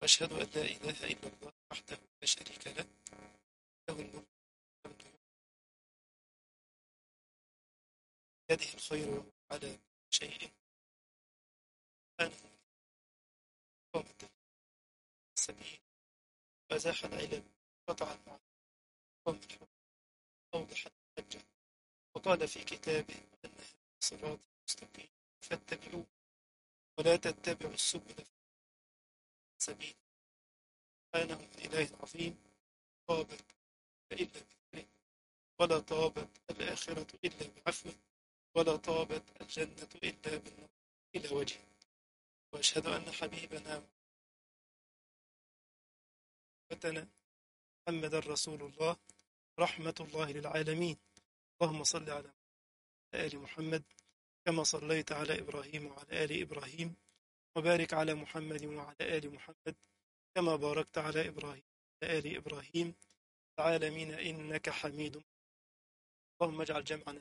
وأشهد أن لا إله إلا الله وحده لا شريك له له الملك والحمد بيده الخير وهو على كل شيء سبحانه قامت السبيل وأزاح العلم قطع المعاد قام الحب أوضح الحجة وقال في كتابه أن هذا صراط مستقيم فاتبعوه ولا تتبعوا السبل سبيل سبحانه من إله عظيم طابت إلا بذكره ولا طابت الآخرة إلا بعفوه ولا طابت الجنة إلا بالنظر إلى وجهه وأشهد أن حبيبنا وتنا محمدا رسول الله رحمة الله للعالمين اللهم صل على آل محمد كما صليت على إبراهيم وعلى آل إبراهيم وبارك على محمد وعلى آل محمد كما باركت على إبراهيم وعلى آل إبراهيم العالمين إنك حميد اللهم اجعل جمعنا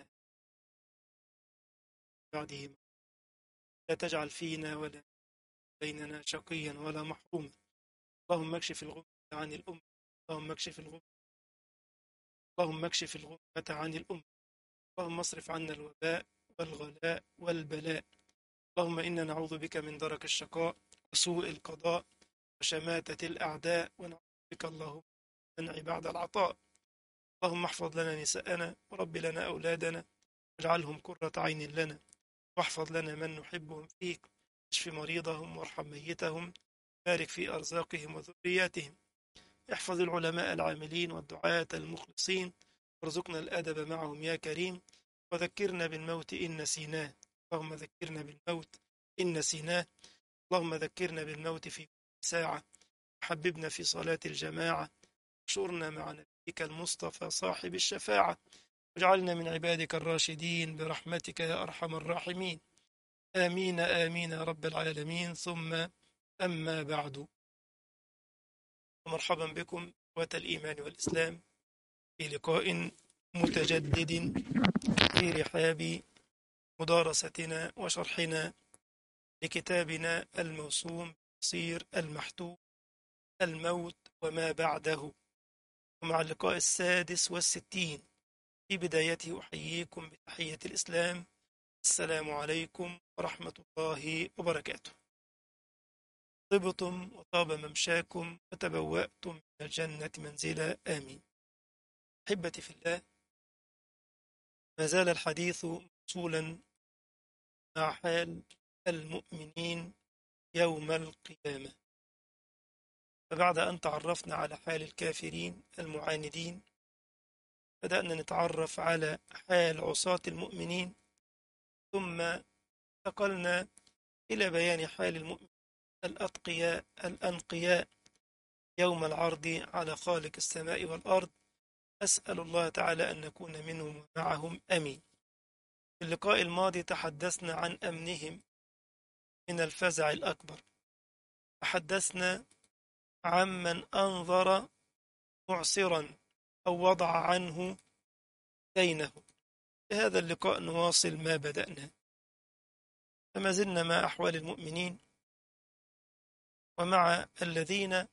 بعده لا تجعل فينا ولا بيننا شقيا ولا محروما اللهم اكشف الغمة عن الأمة اللهم اكشف الغمة اللهم اكشف الغمة عن الأمة اللهم اصرف عنا الوباء والغلاء والبلاء اللهم إنا نعوذ بك من درك الشقاء وسوء القضاء وشماتة الأعداء ونعوذ بك اللهم منع بعد العطاء اللهم احفظ لنا نساءنا ورب لنا أولادنا واجعلهم قرة عين لنا واحفظ لنا من نحبهم فيك اشف مريضهم وارحم ميتهم بارك في أرزاقهم وذرياتهم احفظ العلماء العاملين والدعاة المخلصين وارزقنا الأدب معهم يا كريم وذكرنا بالموت إن نسيناه اللهم ذكرنا بالموت إن نسيناه اللهم ذكرنا بالموت في كل ساعة حببنا في صلاة الجماعة شرنا مع نبيك المصطفى صاحب الشفاعة واجعلنا من عبادك الراشدين برحمتك يا أرحم الراحمين آمين آمين يا رب العالمين ثم أما بعد ومرحبا بكم إخوة الإيمان والإسلام في لقاء متجدد في رحاب مدارستنا وشرحنا لكتابنا الموسوم بتصير المحتوم الموت وما بعده ومع اللقاء السادس والستين في بدايته أحييكم بتحية الإسلام السلام عليكم ورحمة الله وبركاته طبتم وطاب ممشاكم وتبوأتم من الجنة منزلا آمين أحبتي في الله ما زال الحديث موصولا مع حال المؤمنين يوم القيامة فبعد أن تعرفنا على حال الكافرين المعاندين بدأنا نتعرف على حال عصاة المؤمنين ثم انتقلنا إلى بيان حال المؤمنين الأتقياء الأنقياء يوم العرض على خالق السماء والأرض أسأل الله تعالى أن نكون منهم ومعهم أمين في اللقاء الماضي تحدثنا عن أمنهم من الفزع الأكبر تحدثنا عمن أنظر معسرا أو وضع عنه دينه في هذا اللقاء نواصل ما بدأنا فما زلنا مع أحوال المؤمنين ومع الذين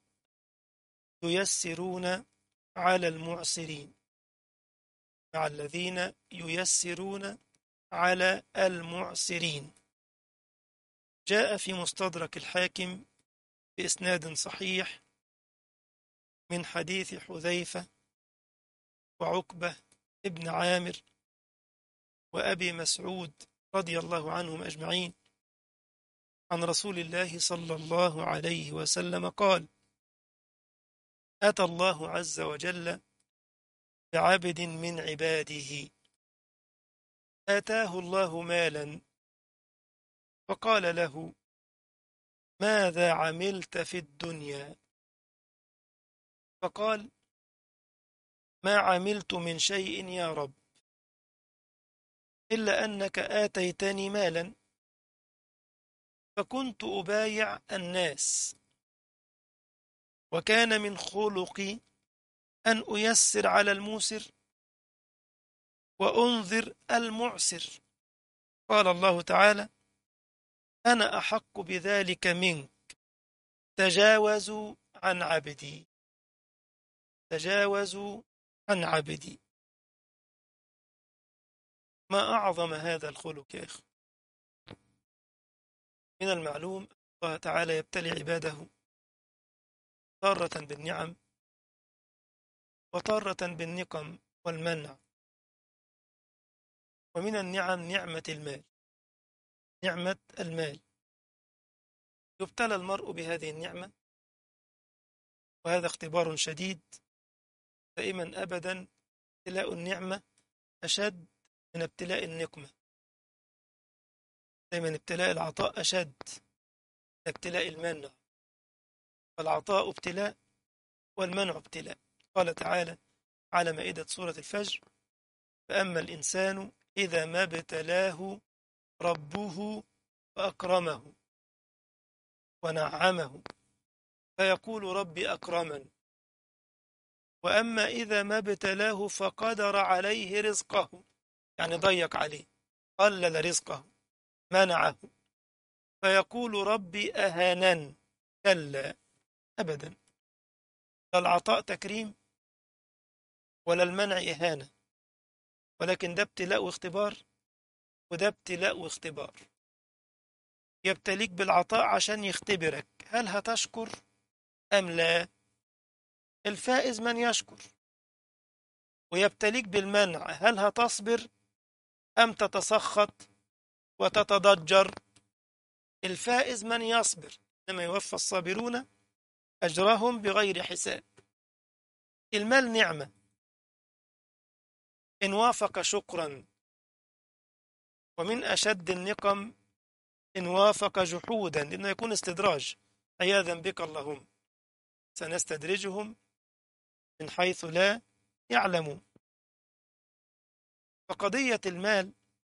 ييسرون على المعسرين مع الذين ييسرون على المعسرين جاء في مستدرك الحاكم بإسناد صحيح من حديث حذيفة وعقبة ابن عامر وأبي مسعود رضي الله عنهم أجمعين عن رسول الله صلى الله عليه وسلم قال أتى الله عز وجل بعبد من عباده آتاه الله مالا فقال له ماذا عملت في الدنيا فقال ما عملت من شيء يا رب إلا أنك آتيتني مالا فكنت أبايع الناس وكان من خلقي أن أيسر على الموسر وأنذر المعسر قال الله تعالى أنا أحق بذلك منك تجاوزوا عن عبدي تجاوزوا عن عبدي ما أعظم هذا الخلق يا إخوة من المعلوم الله تعالى يبتلي عباده تارة بالنعم وتارة بالنقم والمنع ومن النعم نعمة المال نعمة المال يبتلى المرء بهذه النعمة وهذا اختبار شديد دائما أبدا ابتلاء النعمة أشد من ابتلاء النقمة دائما ابتلاء العطاء أشد من ابتلاء المنع فالعطاء ابتلاء والمنع ابتلاء قال تعالى على مائدة سورة الفجر فأما الإنسان إذا ما ابتلاه ربه فأكرمه ونعمه فيقول ربي أكرمن وأما إذا ما ابتلاه فقدر عليه رزقه يعني ضيق عليه قلل رزقه منعه فيقول ربي أهانن كلا أبدا لا العطاء تكريم ولا المنع إهانة ولكن ده ابتلاء واختبار وده ابتلاء واختبار يبتليك بالعطاء عشان يختبرك هل هتشكر أم لا الفائز من يشكر ويبتليك بالمنع هل هتصبر أم تتسخط وتتضجر الفائز من يصبر إنما يوفى الصابرون أجرهم بغير حساب المال نعمة إن وافق شكرا ومن أشد النقم إن وافق جحودا لأنه يكون استدراج عياذا بك اللهم سنستدرجهم من حيث لا يعلمون فقضية المال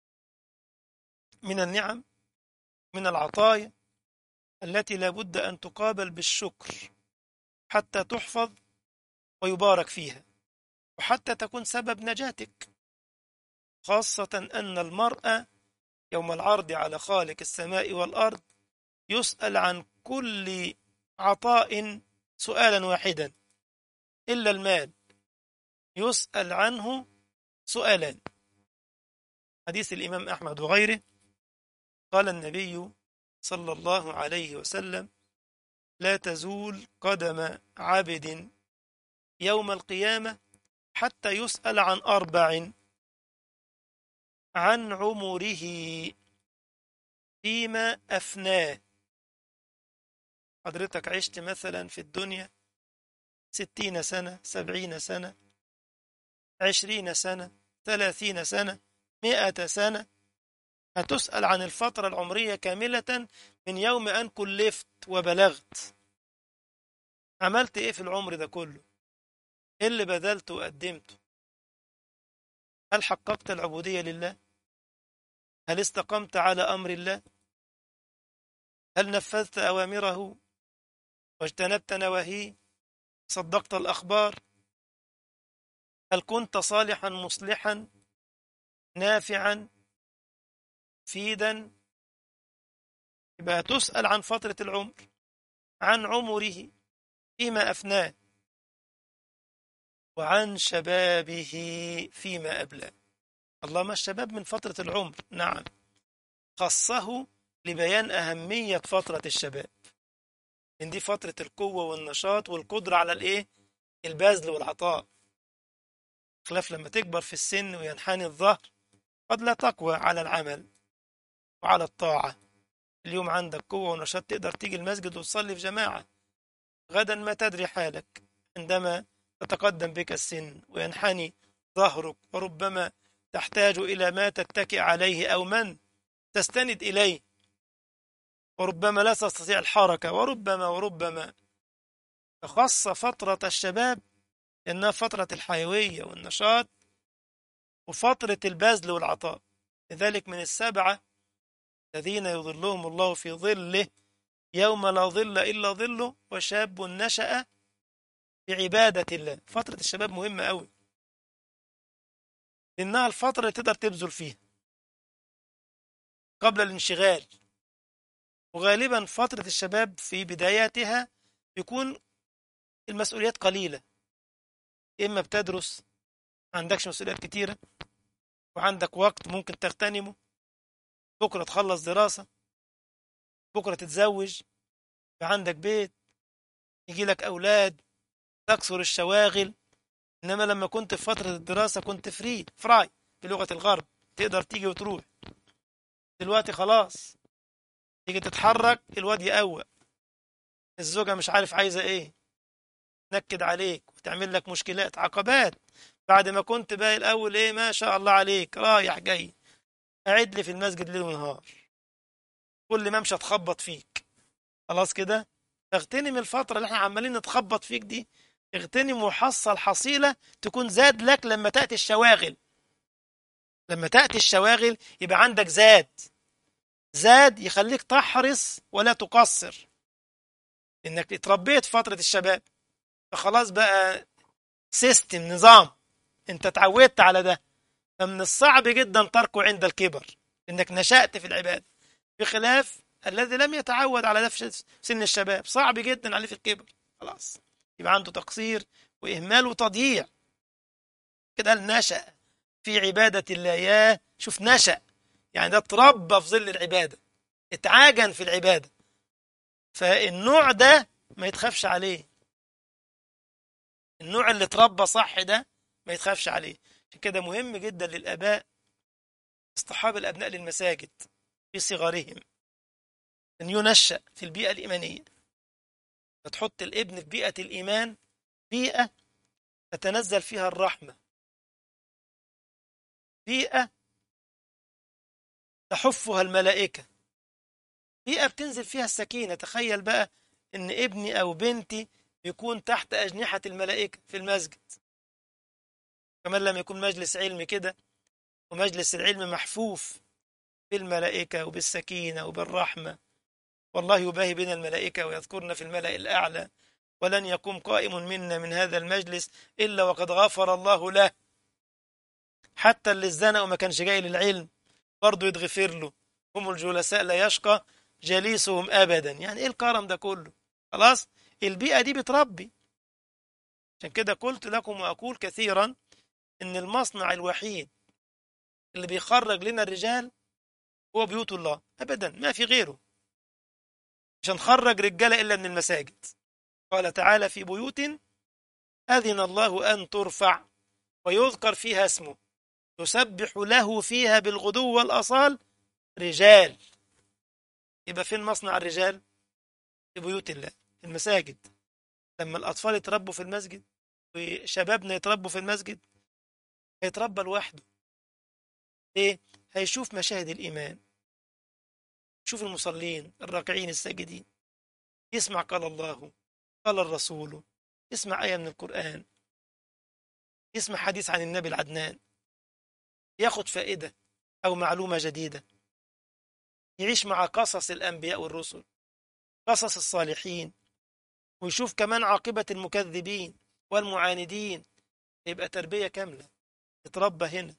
من النعم من العطايا التي لا بد أن تقابل بالشكر حتى تحفظ ويبارك فيها وحتى تكون سبب نجاتك خاصة أن المرأة يوم العرض على خالق السماء والأرض يسأل عن كل عطاء سؤالا واحدا إلا المال يسأل عنه سؤالان حديث الإمام أحمد وغيره قال النبي صلى الله عليه وسلم لا تزول قدم عبد يوم القيامة حتى يسأل عن أربع عن عمره فيما أفناه حضرتك عشت مثلا في الدنيا ستين سنة سبعين سنة عشرين سنة ثلاثين سنة مئة سنة هتسأل عن الفترة العمرية كاملة من يوم أن كلفت وبلغت عملت إيه في العمر ده كله إيه اللي بذلته وقدمته هل حققت العبودية لله هل استقمت على أمر الله هل نفذت أوامره واجتنبت نواهيه صدقت الأخبار هل كنت صالحا مصلحا نافعا فيدا يبقى تسأل عن فترة العمر عن عمره فيما أفناه وعن شبابه فيما أبلى الله ما الشباب من فترة العمر نعم خصه لبيان أهمية فترة الشباب إن دي فترة القوة والنشاط والقدرة على الإيه البذل والعطاء خلاف لما تكبر في السن وينحني الظهر قد لا تقوى على العمل وعلى الطاعة اليوم عندك قوة ونشاط تقدر تيجي المسجد وتصلي في جماعة غدا ما تدري حالك عندما تتقدم بك السن وينحني ظهرك وربما تحتاج إلى ما تتكئ عليه أو من تستند إليه وربما لا تستطيع الحركة وربما وربما فخص فترة الشباب إنها فترة الحيوية والنشاط وفترة البذل والعطاء لذلك من السبعة الذين يظلهم الله في ظله يوم لا ظل إلا ظله وشاب نشأ في عبادة الله فترة الشباب مهمة أوي لأنها الفترة اللي تقدر تبذل فيها قبل الانشغال وغالبا فترة الشباب في بداياتها يكون المسؤوليات قليلة إما بتدرس ما عندكش مسؤوليات كتيرة وعندك وقت ممكن تغتنمه بكرة تخلص دراسة بكرة تتزوج عندك بيت يجي لك أولاد تكثر الشواغل إنما لما كنت في فترة الدراسة كنت فري فراي بلغة الغرب تقدر تيجي وتروح دلوقتي خلاص تيجي تتحرك الواد يقوى الزوجة مش عارف عايزة ايه تنكد عليك وتعمل لك مشكلات عقبات بعد ما كنت بقى الأول ايه ما شاء الله عليك رايح جاي قاعد لي في المسجد ليل ونهار كل ما امشي اتخبط فيك خلاص كده اغتنم الفترة اللي احنا عمالين نتخبط فيك دي اغتنم وحصل حصيلة تكون زاد لك لما تأتي الشواغل لما تأتي الشواغل يبقى عندك زاد زاد يخليك تحرص ولا تقصر انك اتربيت في فترة الشباب فخلاص بقى سيستم نظام انت اتعودت على ده فمن الصعب جدا تركه عند الكبر انك نشأت في العبادة بخلاف الذي لم يتعود على ده في سن الشباب صعب جدا عليه في الكبر خلاص يبقى عنده تقصير وإهمال وتضييع كده قال نشأ في عبادة الله يا شوف نشأ يعني ده اتربى في ظل العبادة اتعاجن في العبادة فالنوع ده ما يتخافش عليه النوع اللي اتربى صح ده ما يتخافش عليه عشان كده مهم جدا للآباء اصطحاب الأبناء للمساجد في صغرهم أن ينشأ في البيئة الإيمانية فتحط الابن في بيئة الإيمان بيئة تتنزل فيها الرحمة بيئة تحفها الملائكة بيئة بتنزل فيها السكينة تخيل بقى إن ابني أو بنتي يكون تحت أجنحة الملائكة في المسجد كمان لما يكون مجلس علم كده ومجلس العلم محفوف بالملائكة وبالسكينة وبالرحمة والله يباهي بنا الملائكة ويذكرنا في الملأ الأعلى ولن يقوم قائم منا من هذا المجلس إلا وقد غفر الله له حتى اللي اتزنق وما كانش جاي للعلم برضه يتغفر له هم الجلساء لا يشقى جليسهم أبدا يعني إيه الكرم ده كله خلاص البيئة دي بتربي عشان كده قلت لكم وأقول كثيرا إن المصنع الوحيد اللي بيخرج لنا الرجال هو بيوت الله أبدا ما في غيره مش هنخرج رجالة إلا من المساجد قال تعالى في بيوت أذن الله أن ترفع ويذكر فيها اسمه يسبح له فيها بالغدو والأصال رجال يبقى فين مصنع الرجال في بيوت الله في المساجد لما الأطفال يتربوا في المسجد وشبابنا يتربوا في المسجد هيتربى لوحده ايه هيشوف مشاهد الإيمان يشوف المصلين الراكعين الساجدين يسمع قال الله قال الرسول يسمع آية من القرآن يسمع حديث عن النبي العدنان ياخد فائدة أو معلومة جديدة يعيش مع قصص الأنبياء والرسل قصص الصالحين ويشوف كمان عاقبة المكذبين والمعاندين يبقى تربية كاملة يتربى هنا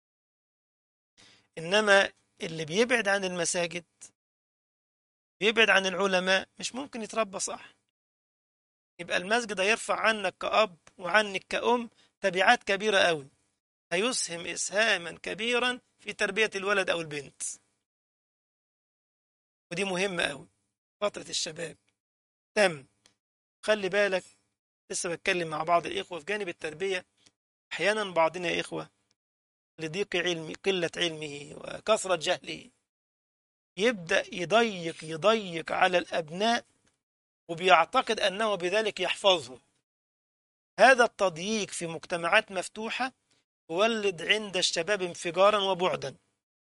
إنما اللي بيبعد عن المساجد بيبعد عن العلماء مش ممكن يتربى صح يبقى المسجد هيرفع عنك كأب وعنك كأم تبعات كبيرة قوي هيسهم إسهاما كبيرا في تربية الولد أو البنت ودي مهمة قوي فترة الشباب تم خلي بالك لسه بتكلم مع بعض الإخوة في جانب التربية أحيانا بعضنا يا إخوة لضيق علمي قلة علمه وكثرة جهله يبدأ يضيق يضيق على الأبناء وبيعتقد أنه بذلك يحفظهم هذا التضييق في مجتمعات مفتوحة يولد عند الشباب انفجارا وبعدا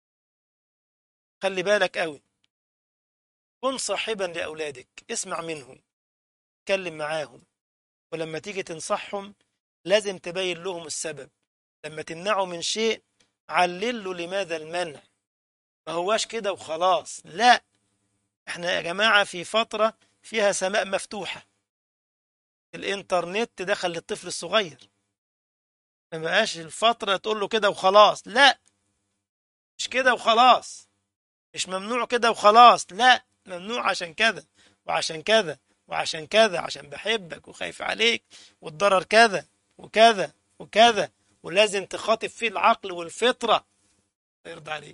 خلي بالك قوي كن صاحبا لأولادك اسمع منهم اتكلم معاهم ولما تيجي تنصحهم لازم تبين لهم السبب لما تمنعه من شيء علل له لماذا المنع ما هواش كده وخلاص لا احنا يا جماعة في فترة فيها سماء مفتوحة الانترنت دخل للطفل الصغير ما بقاش الفترة تقول له كده وخلاص لا مش كده وخلاص مش ممنوع كده وخلاص لا ممنوع عشان كذا وعشان كذا وعشان كذا عشان بحبك وخايف عليك والضرر كذا وكذا وكذا ولازم تخاطب فيه العقل والفطرة يرضى عليك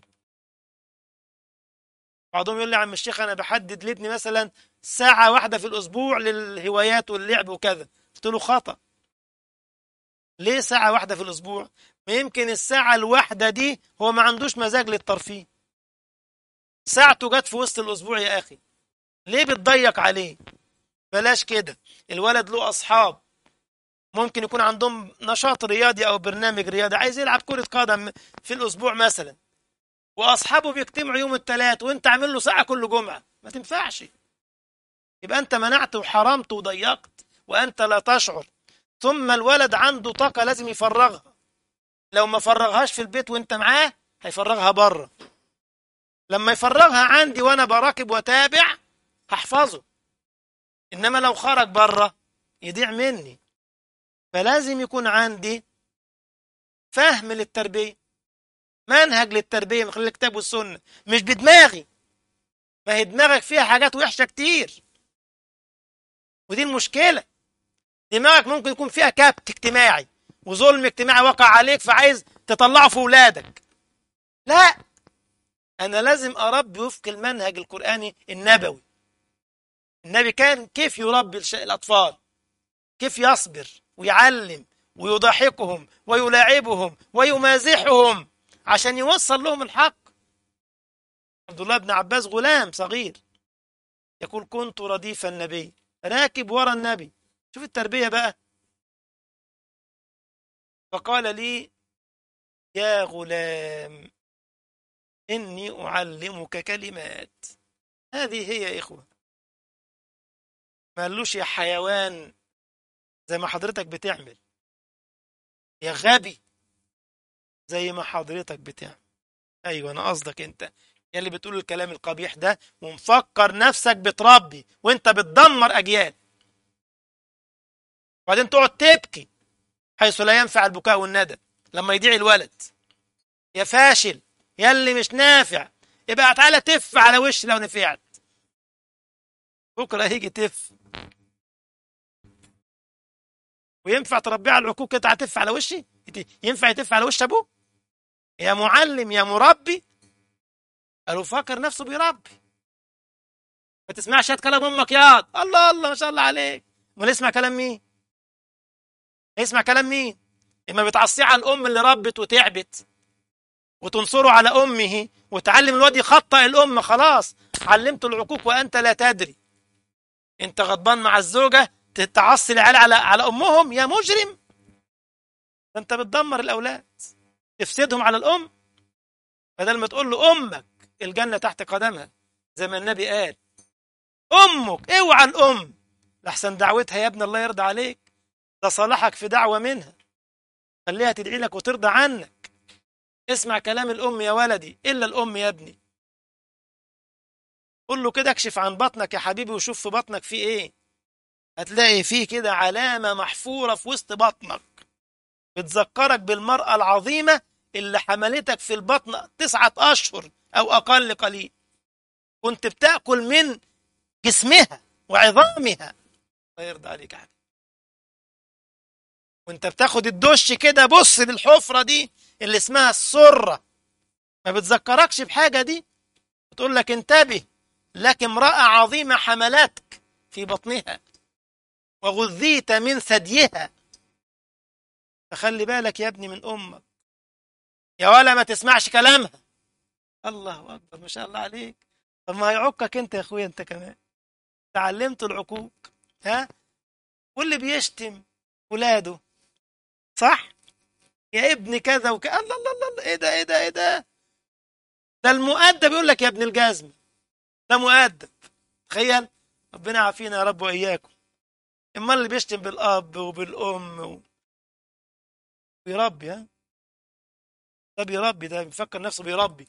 بعضهم يقول لي يا عم الشيخ انا بحدد لابني مثلا ساعة واحدة في الأسبوع للهوايات واللعب وكذا قلت له خطأ ليه ساعة واحدة في الأسبوع؟ ما يمكن الساعة الواحدة دي هو ما عندوش مزاج للترفيه ساعته جت في وسط الأسبوع يا أخي ليه بتضيق عليه؟ بلاش كده الولد له أصحاب ممكن يكون عندهم نشاط رياضي أو برنامج رياضي عايز يلعب كرة قدم في الأسبوع مثلا وأصحابه بيجتمعوا يوم الثلاث وأنت عامل له ساعة كل جمعة ما تنفعش يبقى أنت منعت وحرمت وضيقت وأنت لا تشعر ثم الولد عنده طاقة لازم يفرغها لو ما فرغهاش في البيت وانت معاه هيفرغها بره لما يفرغها عندي وانا براقب وتابع هحفظه انما لو خرج بره يضيع مني فلازم يكون عندي فهم للتربية منهج للتربية من خلال الكتاب والسنة مش بدماغي ما هي دماغك فيها حاجات وحشة كتير ودي المشكلة دماغك ممكن يكون فيها كبت اجتماعي وظلم اجتماعي وقع عليك فعايز تطلعه في ولادك لا انا لازم اربي وفق المنهج القراني النبوي النبي كان كيف يربي الاطفال كيف يصبر ويعلم ويضحكهم ويلاعبهم ويمازحهم عشان يوصل لهم الحق عبد الله بن عباس غلام صغير يقول كنت رديف النبي راكب ورا النبي شوف التربية بقى فقال لي يا غلام إني أعلمك كلمات هذه هي يا إخوة ما قالوش يا حيوان زي ما حضرتك بتعمل يا غبي زي ما حضرتك بتعمل أيوة أنا قصدك أنت يا اللي بتقول الكلام القبيح ده ومفكر نفسك بتربي وانت بتدمر أجيال وبعدين تقعد تبكي حيث لا ينفع البكاء والندى لما يضيع الولد يا فاشل يا اللي مش نافع يبقى تعالى تف على وش لو نفعت بكره هيجي تف وينفع تربيه على العقوق كده هتف على وشي ينفع يتف على وش ابوه يا معلم يا مربي قالوا فاكر نفسه بيربي ما تسمعش هات كلام امك ياض الله الله ما شاء الله عليك امال اسمع كلام مين اسمع كلام مين اما بتعصيه على الام اللي ربت وتعبت وتنصره على امه وتعلم الواد يخطئ الام خلاص علمت العقوق وانت لا تدري انت غضبان مع الزوجه تعصي العيال على على امهم يا مجرم انت بتدمر الاولاد تفسدهم على الام بدل ما تقول له امك الجنه تحت قدمها زي ما النبي قال امك اوعى الام لحسن دعوتها يا ابن الله يرضى عليك ده صالحك في دعوه منها خليها تدعي لك وترضى عنك اسمع كلام الام يا ولدي الا الام يا ابني قول له كده اكشف عن بطنك يا حبيبي وشوف في بطنك فيه ايه هتلاقي فيه كده علامة محفورة في وسط بطنك بتذكرك بالمرأة العظيمة اللي حملتك في البطن تسعة أشهر أو أقل قليل كنت بتأكل من جسمها وعظامها الله يرضى عليك يا حبيبي وانت بتاخد الدش كده بص للحفرة دي اللي اسمها السرة ما بتذكركش بحاجة دي بتقول لك انتبه لك امرأة عظيمة حملتك في بطنها وغذيت من ثديها فخلي بالك يا ابني من امك يا ولا ما تسمعش كلامها الله اكبر ما شاء الله عليك طب ما هيعكك انت يا اخويا انت كمان تعلمت العقوق ها واللي بيشتم ولاده صح يا ابن كذا وكذا الله الله الله ايه ده ايه ده ايه ده ده المؤدب يقول لك يا ابن الجزمه ده مؤدب تخيل ربنا يعافينا يا رب واياكم اما اللي بيشتم بالاب وبالام و... بيربي ها ده بيربي ده بيفكر نفسه بيربي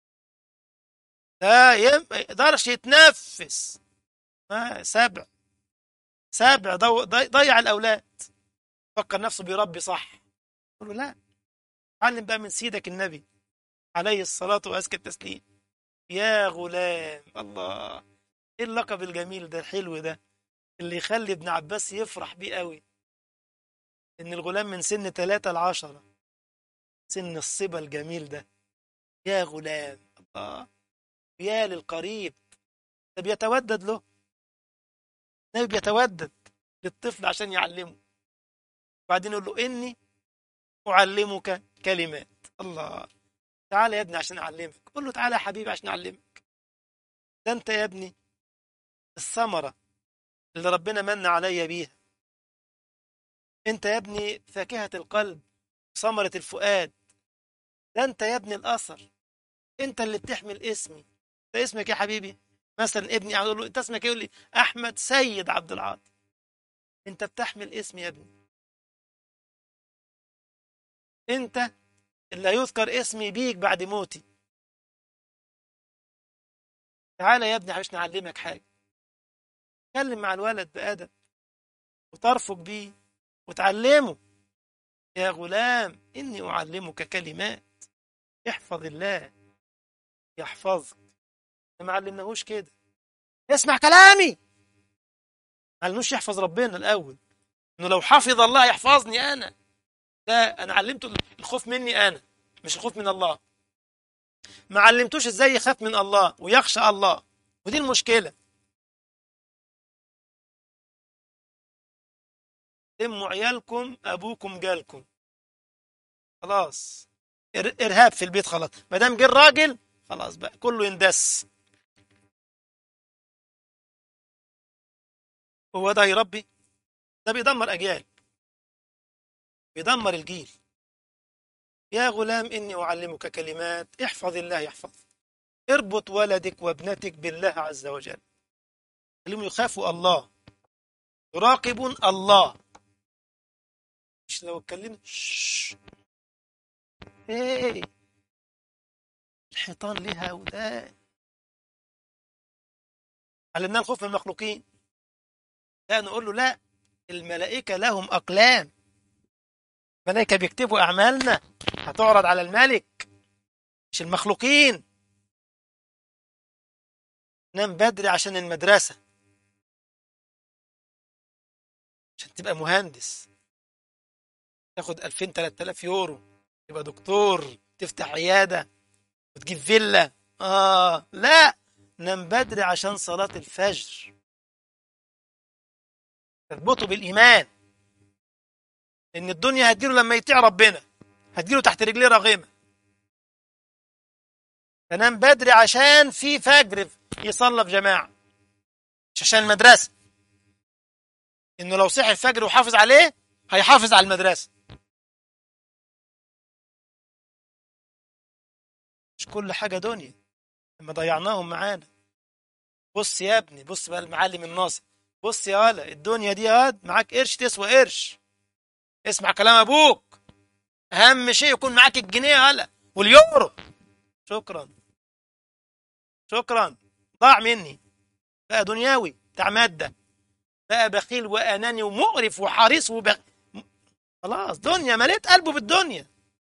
ده يم... يقدرش يتنفس ها سبع سبع ضو... ضيع الاولاد فكر نفسه بيربي صح يقول له لا علم بقى من سيدك النبي عليه الصلاة وأزكى التسليم يا غلام الله ايه اللقب الجميل ده الحلو ده اللي يخلي ابن عباس يفرح بيه قوي ان الغلام من سن ثلاثة لعشرة سن الصبا الجميل ده يا غلام الله يا للقريب ده بيتودد له النبي بيتودد للطفل عشان يعلمه بعدين يقول له إني أعلمك كلمات الله تعالى يا ابني عشان أعلمك قول له تعالى يا حبيبي عشان أعلمك ده أنت يا ابني الثمرة اللي ربنا من عليا بيها أنت يا ابني فاكهة القلب ثمرة الفؤاد ده أنت يا ابني الأثر أنت اللي بتحمل اسمي ده اسمك يا حبيبي مثلا ابني اقول له انت اسمك ايه يقول لي احمد سيد عبد العاطي انت بتحمل اسمي يا ابني انت اللي هيذكر اسمي بيك بعد موتي تعالى يا ابني عشان نعلمك حاجه اتكلم مع الولد بادب وترفق بيه وتعلمه يا غلام اني اعلمك كلمات احفظ الله يحفظك ما علمناهوش كده اسمع كلامي ما علمناهوش يحفظ ربنا الاول انه لو حفظ الله يحفظني انا لا انا علمته الخوف مني انا مش الخوف من الله ما علمتوش ازاي يخاف من الله ويخشى الله ودي المشكله لموا عيالكم ابوكم جالكم خلاص ارهاب في البيت خلاص ما دام جه الراجل خلاص بقى كله يندس هو ده يربي ده بيدمر أجيال بيدمر الجيل يا غلام إني أعلمك كلمات احفظ الله يحفظ اربط ولدك وابنتك بالله عز وجل خليهم يخافوا الله يراقبون الله مش لو اتكلمت ايه الحيطان لها ودان علمنا الخوف من المخلوقين لا نقول له لا الملائكة لهم أقلام الملائكة بيكتبوا أعمالنا هتعرض على الملك مش المخلوقين نام بدري عشان المدرسة عشان تبقى مهندس تاخد 2000 3000 يورو تبقى دكتور تفتح عيادة وتجيب فيلا آه لا نام بدري عشان صلاة الفجر تربطه بالإيمان إن الدنيا هتجيله لما يطيع ربنا هتجيله تحت رجليه رغيمة فنام بدري عشان في فجر يصلى في جماعة مش عشان المدرسة إنه لو صحي الفجر وحافظ عليه هيحافظ على المدرسة مش كل حاجة دنيا لما ضيعناهم معانا بص يا ابني بص بقى المعلم الناصر بص يا ولا الدنيا دي ياد معاك قرش تسوى قرش اسمع كلام ابوك اهم شيء يكون معاك الجنيه يا ولا واليورو شكرا شكرا ضاع مني بقى دنياوي بتاع ماده بقى بخيل واناني ومقرف وحريص وبخ... خلاص دنيا مليت قلبه بالدنيا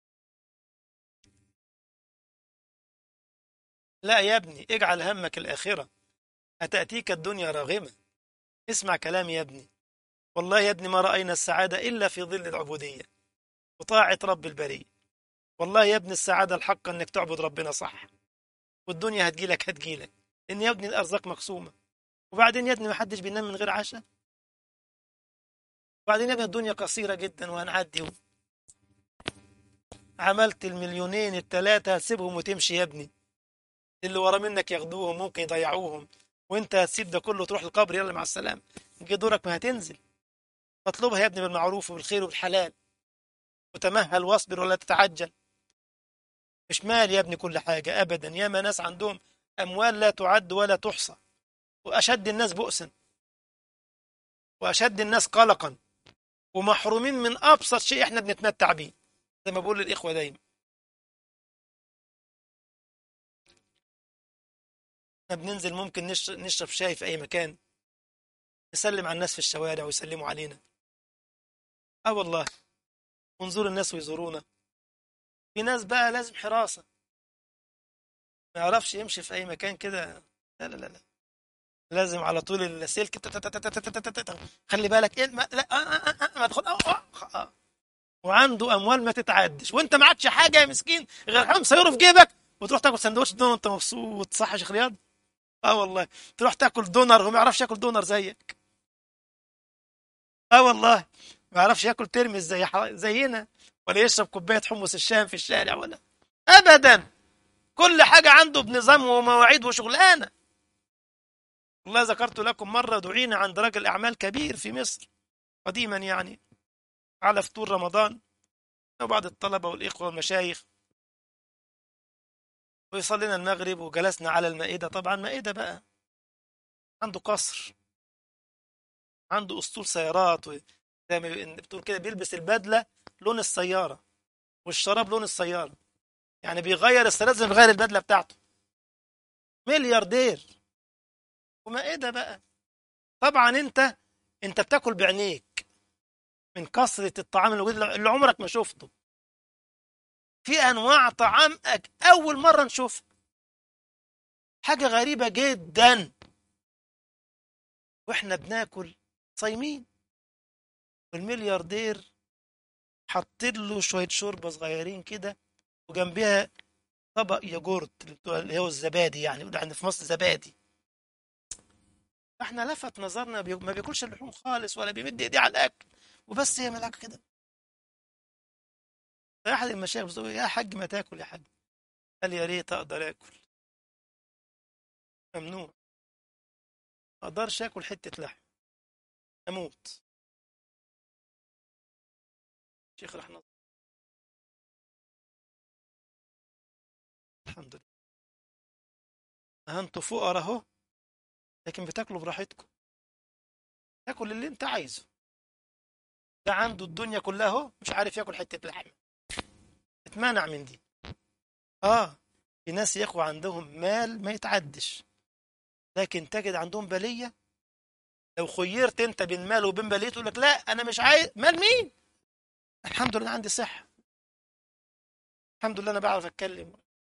لا يا ابني اجعل همك الآخرة هتأتيك الدنيا راغمة اسمع كلامي يا ابني والله يا ابني ما رأينا السعادة إلا في ظل العبودية وطاعة رب البرية والله يا ابني السعادة الحق أنك تعبد ربنا صح والدنيا هتجيلك هتجيلك إن يا ابني الأرزاق مقسومة وبعدين يا ابني ما حدش بينام من غير عشاء وبعدين يا ابني الدنيا قصيرة جدا وهنعدي و... عملت المليونين التلاتة هتسيبهم وتمشي يا ابني اللي ورا منك ياخدوهم ممكن يضيعوهم وانت هتسيب ده كله تروح القبر يلا مع السلامه جه دورك ما هتنزل فاطلبها يا ابني بالمعروف وبالخير وبالحلال وتمهل واصبر ولا تتعجل مش مال يا ابني كل حاجه ابدا ياما ناس عندهم اموال لا تعد ولا تحصى واشد الناس بؤسا واشد الناس قلقا ومحرومين من ابسط شيء احنا بنتمتع بيه زي ما بقول للاخوه دايما احنا بننزل ممكن نشرب شاي في اي مكان نسلم على الناس في الشوارع ويسلموا علينا اه والله ونزور الناس ويزورونا في ناس بقى لازم حراسة ما يعرفش يمشي في اي مكان كده لا لا لا لا لازم على طول السلك تت- تت- تت- تت- تت- تت- خلي بالك ايه ما لا آه، آه، آه، آه، ما تدخل آه، آه، آه. وعنده اموال ما تتعدش وانت معكش حاجه يا مسكين غير خمسة يورو في جيبك وتروح تاكل سندوتش دونر وانت مبسوط صح يا شيخ رياض اه والله تروح تاكل دونر هو ما يعرفش ياكل دونر زيك اه والله ما يعرفش ياكل ترمس زي ح- زينا ولا يشرب كوبايه حمص الشام في الشارع ولا ابدا كل حاجه عنده بنظام ومواعيد وشغلانه والله ذكرت لكم مره دعينا عند رجل اعمال كبير في مصر قديما يعني على فطور رمضان وبعض الطلبه والاخوه والمشايخ ويصلينا المغرب وجلسنا على المائده طبعا مائده بقى عنده قصر عنده اسطول سيارات و- زي ما بي- بتقول كده بيلبس البدله لون السياره والشراب لون السياره يعني بيغير السيارات زي ما بيغير البدله بتاعته ملياردير ومائده بقى طبعا انت انت بتاكل بعينيك من كثره الطعام اللي اللي عمرك ما شفته في انواع طعام أك- اول مره نشوفها حاجه غريبه جدا واحنا بناكل صايمين والملياردير حاطين له شويه شوربه صغيرين كده وجنبها طبق ياجورت اللي بتوع- اللي هو الزبادي يعني يقول عندنا في مصر زبادي احنا لفت نظرنا بي... ما بياكلش اللحوم خالص ولا بيمد ايديه على الاكل وبس يعمل حاجه كده احد المشايخ بيقول يا حاج ما تاكل يا حاج قال يا ريت اقدر اكل ممنوع ما اقدرش اكل حته لحم اموت شيخ رحمه الله الحمد لله ها انتوا فقراء اهو لكن بتاكلوا براحتكم تاكل اللي انت عايزه ده عنده الدنيا كلها اهو مش عارف ياكل حته لحم اتمنع من دي اه في ناس يا اخوة عندهم مال ما يتعدش لكن تجد عندهم بلية لو خيرت انت بين مال وبين بلية تقول لك لا انا مش عايز مال مين الحمد لله عندي صحة الحمد لله انا بعرف اتكلم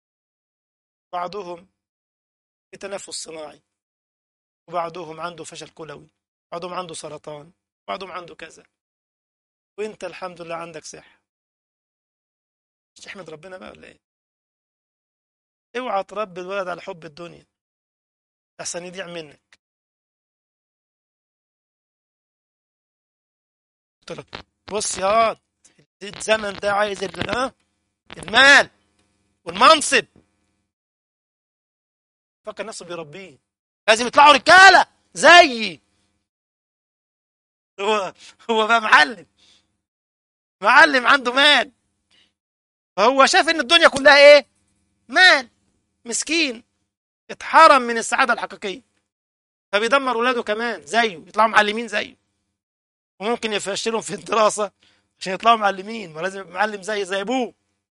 بعضهم في تنفس صناعي وبعضهم عنده فشل كلوي بعضهم عنده سرطان بعضهم عنده كذا وانت الحمد لله عندك صحة مش تحمد ربنا بقى ولا ايه اوعى تربي الولد على حب الدنيا احسن يضيع منك قلت لك بص يا واد الزمن ده عايز ال- ها المال والمنصب فكر نفسه بيربيه لازم يطلعوا رجاله زيي هو هو بقى معلم معلم عنده مال فهو شاف ان الدنيا كلها ايه مال مسكين اتحرم من السعاده الحقيقيه فبيدمر ولاده كمان زيه يطلعوا معلمين زيه وممكن يفشلهم في الدراسه عشان يطلعوا معلمين ما لازم يبقى معلم زي زي ابوه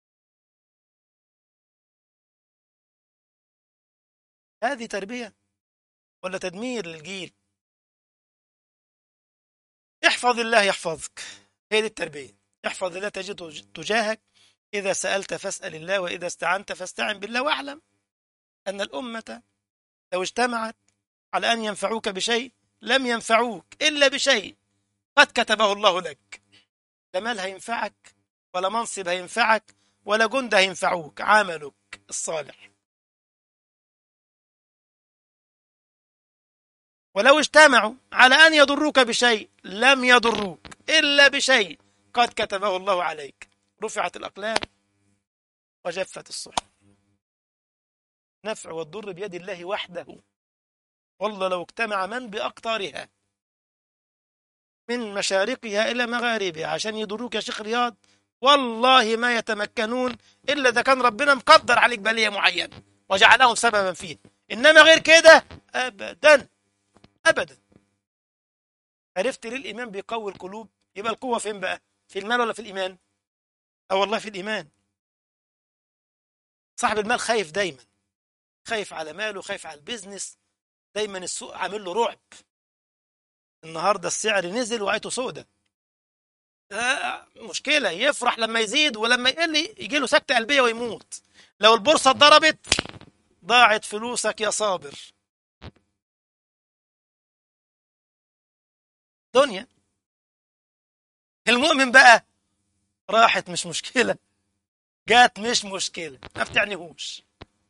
هذه تربيه ولا تدمير للجيل احفظ الله يحفظك هي دي التربيه احفظ الله تجده تجاهك اذا سالت فاسال الله واذا استعنت فاستعن بالله واعلم ان الامه لو اجتمعت على ان ينفعوك بشيء لم ينفعوك الا بشيء قد كتبه الله لك لا مال هينفعك ولا منصب هينفعك ولا جند هينفعوك عملك الصالح ولو اجتمعوا على أن يضروك بشيء لم يضروك إلا بشيء قد كتبه الله عليك رفعت الأقلام وجفت الصحف نفع والضر بيد الله وحده والله لو اجتمع من بأقطارها من مشارقها إلى مغاربها عشان يضروك يا شيخ رياض والله ما يتمكنون إلا إذا كان ربنا مقدر عليك بلية معينة وجعلهم سببا فيه إنما غير كده أبدا أبدا عرفت ليه الإيمان بيقوي القلوب يبقى القوة فين بقى في المال ولا في الإيمان أو والله في الإيمان صاحب المال خايف دايما خايف على ماله خايف على البيزنس دايما السوق عامل له رعب النهارده السعر نزل وعيته سودة مشكلة يفرح لما يزيد ولما يقل يجي له سكتة قلبية ويموت لو البورصة اتضربت ضاعت فلوسك يا صابر دنيا المؤمن بقى راحت مش مشكلة جات مش مشكلة ما بتعنيهوش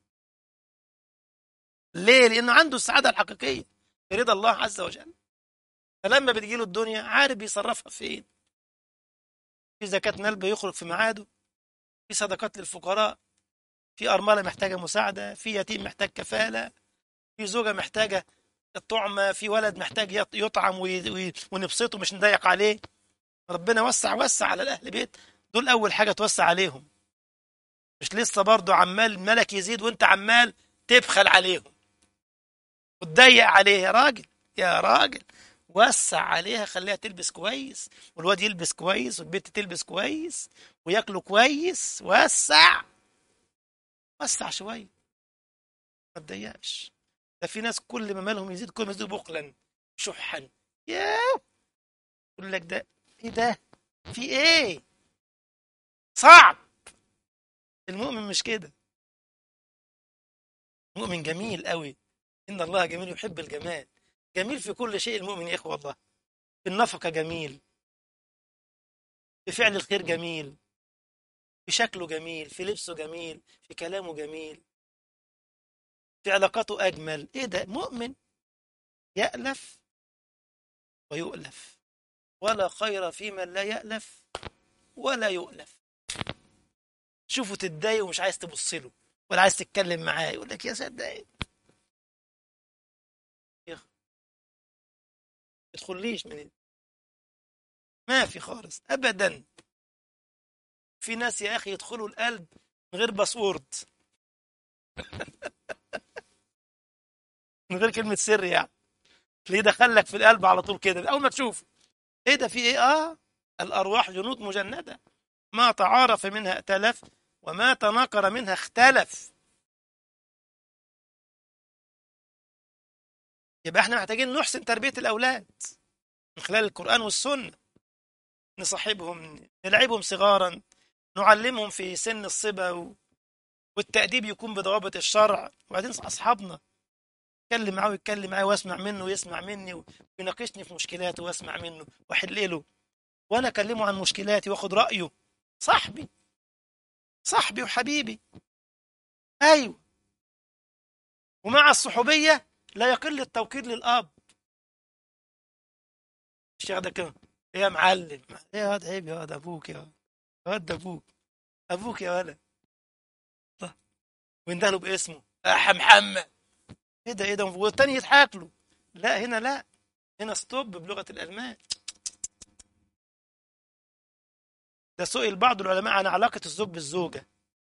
ليه؟ لأنه عنده السعادة الحقيقية برضا الله عز وجل فلما بتجيله الدنيا عارف بيصرفها فين في زكاة مال بيخرج في ميعاده في صدقات للفقراء في أرملة محتاجة مساعدة في يتيم محتاج كفالة في زوجة محتاجة الطعمة في ولد محتاج يط- يطعم وي- وي- ونبسطه مش نضيق عليه ربنا وسع وسع على الأهل بيت دول أول حاجة توسع عليهم مش لسه برضه عمال الملك يزيد وانت عمال تبخل عليهم وتضيق عليه يا راجل يا راجل وسع عليها خليها تلبس كويس والواد يلبس كويس والبنت تلبس كويس وياكلوا كويس وسع وسع شويه ما تضيقش ده في ناس كل ما مالهم يزيد كل ما يزيدوا بخلا شحا ياه يقول لك ده ايه ده في ايه صعب المؤمن مش كده مؤمن جميل قوي ان الله جميل يحب الجمال جميل في كل شيء المؤمن يا اخوه والله في النفقه جميل في فعل الخير جميل في شكله جميل في لبسه جميل في كلامه جميل في علاقاته اجمل ايه ده مؤمن يألف ويؤلف ولا خير في من لا يألف ولا يؤلف شوفه تتضايق ومش عايز تبص له ولا عايز تتكلم معاه يقول لك يا صدقني يا أخي، ما تدخليش من ما في خالص ابدا في ناس يا اخي يدخلوا القلب من غير باسورد من غير كلمه سر يعني تلاقيه دخلك في القلب على طول كده اول ما تشوفه ايه ده في ايه اه الارواح جنود مجنده ما تعارف منها ائتلف وما تناكر منها اختلف يبقى احنا محتاجين نحسن تربيه الاولاد من خلال القران والسنه نصاحبهم نلعبهم صغارا نعلمهم في سن الصبا و... والتأديب يكون بضوابط الشرع وبعدين أصحابنا اتكلم معاه ويتكلم معايا واسمع منه ويسمع مني ويناقشني في مشكلاته واسمع منه واحل له وانا اكلمه عن مشكلاتي واخد رايه صاحبي صاحبي وحبيبي ايوه ومع الصحوبيه لا يقل التوقير للاب مش ياخدك كده إيه يا معلم ايه يا واد عيب يا واد ابوك يا واد يا واد ده ابوك ابوك يا ولد الله. ويندهله باسمه اح محمد ايه ده ايه ده والتاني يضحك له لا هنا لا هنا ستوب بلغه الالمان ده سئل بعض العلماء عن علاقه الزوج بالزوجه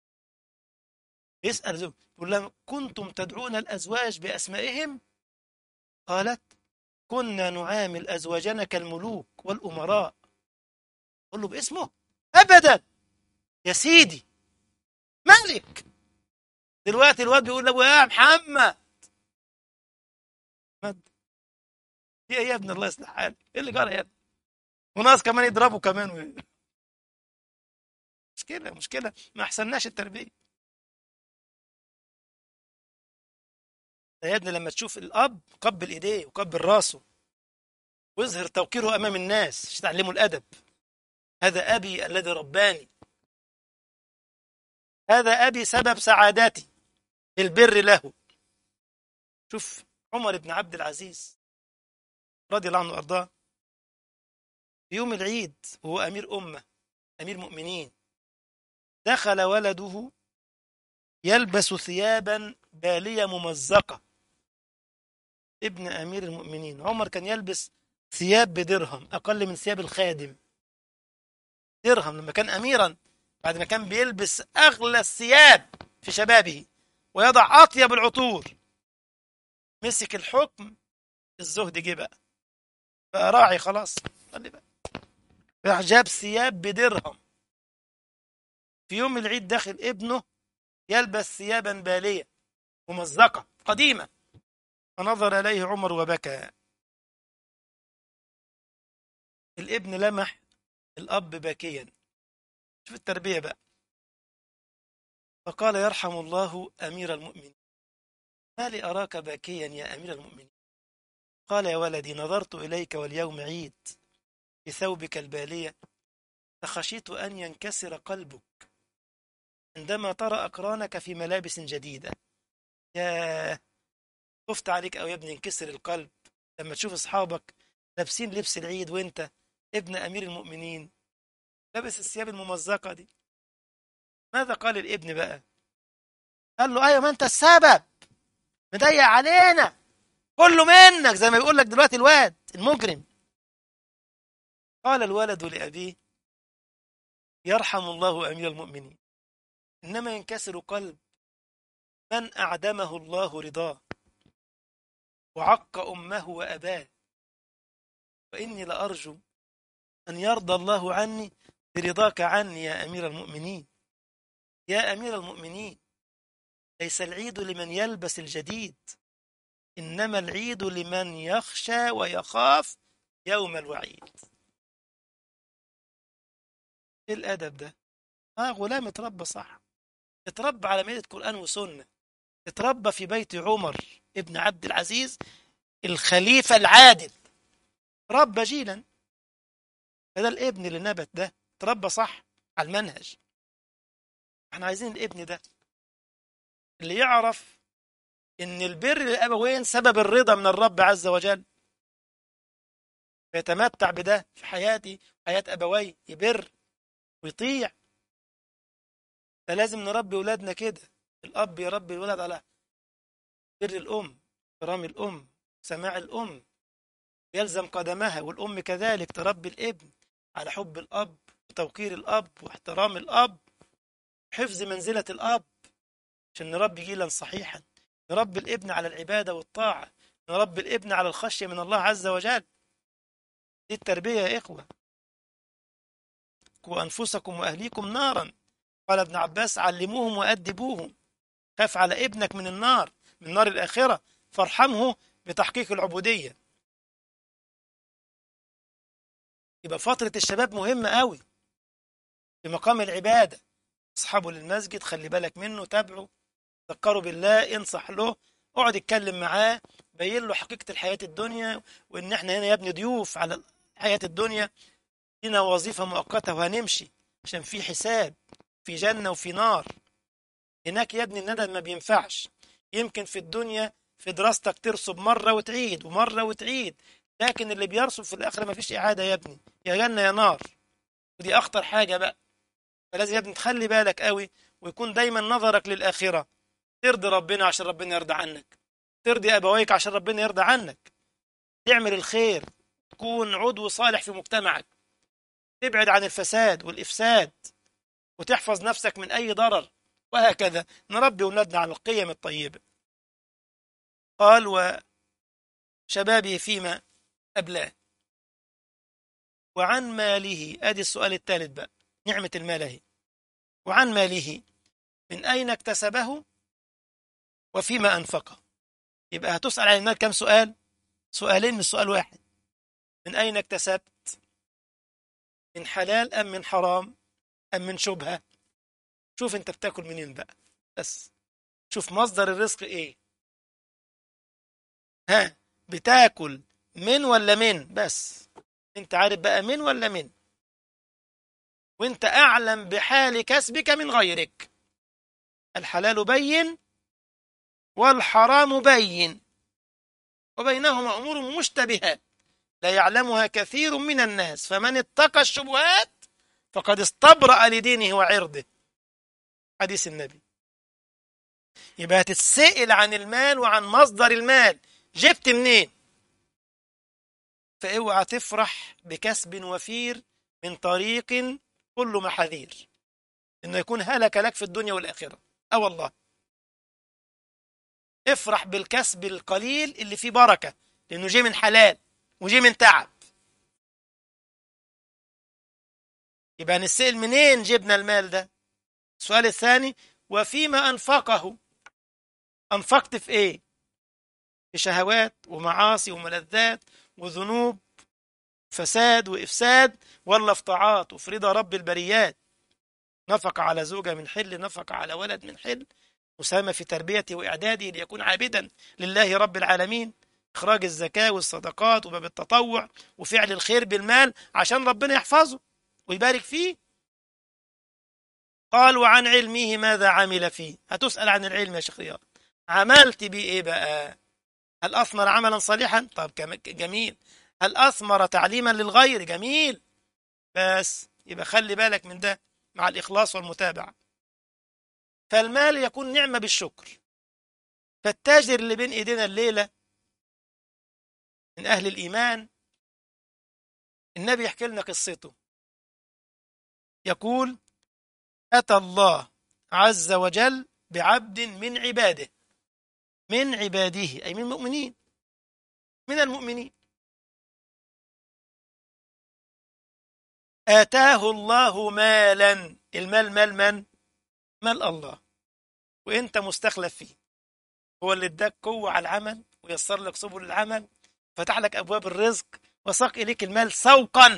يسال زوج يقول لهم كنتم تدعون الازواج باسمائهم قالت كنا نعامل ازواجنا كالملوك والامراء قل له باسمه ابدا يا سيدي ملك دلوقتي الواد بيقول له يا محمد محمد في ايه يا ابن الله يصلح حالك ايه اللي جرى يا ابني وناس كمان يضربوا كمان و... مشكله مشكله ما احسناش التربيه يا ابني لما تشوف الاب قبل ايديه وقبل راسه واظهر توقيره امام الناس عشان تعلموا الادب هذا ابي الذي رباني هذا ابي سبب سعادتي البر له شوف عمر بن عبد العزيز رضي الله عنه وارضاه في يوم العيد وهو امير امه امير مؤمنين دخل ولده يلبس ثيابا باليه ممزقه ابن امير المؤمنين عمر كان يلبس ثياب بدرهم اقل من ثياب الخادم درهم لما كان اميرا بعد ما كان بيلبس اغلى الثياب في شبابه ويضع اطيب العطور مسك الحكم الزهد جه بقى بقى راعي خلاص خلي بقى راح جاب ثياب بدرهم في يوم العيد داخل ابنه يلبس ثيابا باليه ممزقه قديمه فنظر اليه عمر وبكى الابن لمح الاب باكيا شوف التربيه بقى فقال يرحم الله امير المؤمنين ما لي اراك باكيا يا امير المؤمنين قال يا ولدي نظرت إليك واليوم عيد بثوبك البالية فخشيت أن ينكسر قلبك عندما ترى أقرانك في ملابس جديدة يا خفت عليك أو يا ابني ينكسر القلب لما تشوف أصحابك لابسين لبس العيد وانت ابن أمير المؤمنين لابس الثياب الممزقة دي ماذا قال الابن بقى قال له أيوة ما أنت السبب مضيق علينا كله منك زي ما بيقول لك دلوقتي الواد المجرم قال الولد لأبيه يرحم الله أمير المؤمنين إنما ينكسر قلب من أعدمه الله رضاه وعق أمه وأباه وإني لأرجو أن يرضى الله عني برضاك عني يا أمير المؤمنين يا أمير المؤمنين ليس العيد لمن يلبس الجديد إنما العيد لمن يخشى ويخاف يوم الوعيد إيه الأدب ده آه غلام اتربى صح اتربى على مائدة قرآن وسنة اتربى في بيت عمر ابن عبد العزيز الخليفة العادل ربى جيلا فده الابن اللي نبت ده اتربى صح على المنهج احنا عايزين الابن ده اللي يعرف ان البر للابوين سبب الرضا من الرب عز وجل فيتمتع بده في حياتي حياة أبوي يبر ويطيع فلازم نربي ولادنا كده الأب يربي الولد على بر الأم احترام الأم سماع الأم يلزم قدمها والأم كذلك تربي الابن على حب الأب وتوقير الأب واحترام الأب حفظ منزلة الأب عشان نربي جيلا صحيحا نربي الابن على العبادة والطاعة نربي الابن على الخشية من الله عز وجل دي التربية يا إخوة وأنفسكم وأهليكم نارا قال ابن عباس علموهم وأدبوهم خاف على ابنك من النار من نار الآخرة فارحمه بتحقيق العبودية يبقى فترة الشباب مهمة قوي في مقام العبادة اصحابه للمسجد خلي بالك منه تابعه ذكره بالله انصح له اقعد اتكلم معاه بين له حقيقة الحياة الدنيا وان احنا هنا يا ابني ضيوف على حياة الدنيا لنا وظيفة مؤقتة وهنمشي عشان في حساب في جنة وفي نار هناك يا ابني الندم ما بينفعش يمكن في الدنيا في دراستك ترسب مرة وتعيد ومرة وتعيد لكن اللي بيرسب في الآخرة ما فيش إعادة يا ابني يا جنة يا نار ودي أخطر حاجة بقى فلازم يا ابني تخلي بالك قوي ويكون دايما نظرك للآخرة ترضي ربنا عشان ربنا يرضى عنك ترضي أبويك عشان ربنا يرضى عنك تعمل الخير تكون عضو صالح في مجتمعك تبعد عن الفساد والإفساد وتحفظ نفسك من أي ضرر وهكذا نربي أولادنا على القيم الطيبة قال وشبابه فيما أبلاه وعن ماله أدي السؤال الثالث بقى نعمة المال اهي وعن ماله من أين اكتسبه وفيما أنفقه يبقى هتسأل عن المال كم سؤال سؤالين من سؤال واحد من أين اكتسبت من حلال أم من حرام أم من شبهة شوف أنت بتاكل منين بقى بس شوف مصدر الرزق إيه ها بتاكل من ولا من بس أنت عارف بقى من ولا من وأنت أعلم بحال كسبك من غيرك الحلال بين والحرام بين وبينهما أمور مشتبهات لا يعلمها كثير من الناس فمن اتقى الشبهات فقد استبرأ لدينه وعرضه حديث النبي يبقى تتسئل عن المال وعن مصدر المال جبت منين فاوعى تفرح بكسب وفير من طريق كله محاذير انه يكون هلك لك في الدنيا والاخره اه والله افرح بالكسب القليل اللي فيه بركه لانه جه من حلال وجه من تعب يبقى نسأل منين جبنا المال ده السؤال الثاني وفيما أنفقه أنفقت في إيه في شهوات ومعاصي وملذات وذنوب فساد وإفساد ولا في طاعات وفي رضا رب البريات نفق على زوجة من حل نفق على ولد من حل مساهمة في تربيته وإعداده ليكون عابدا لله رب العالمين إخراج الزكاة والصدقات وباب التطوع وفعل الخير بالمال عشان ربنا يحفظه ويبارك فيه قال وعن علمه ماذا عمل فيه هتسأل عن العلم يا شيخ رياض عملت بيه ايه بقى هل أثمر عملا صالحا طب جميل هل أثمر تعليما للغير جميل بس يبقى خلي بالك من ده مع الإخلاص والمتابعة فالمال يكون نعمة بالشكر فالتاجر اللي بين إيدينا الليلة من أهل الإيمان النبي يحكي لنا قصته يقول أتى الله عز وجل بعبد من عباده من عباده أي من المؤمنين من المؤمنين آتاه الله مالا المال مال من؟ مال الله وانت مستخلف فيه هو اللي اداك قوة على العمل ويسر لك سبل العمل فتح لك أبواب الرزق وساق إليك المال سوقا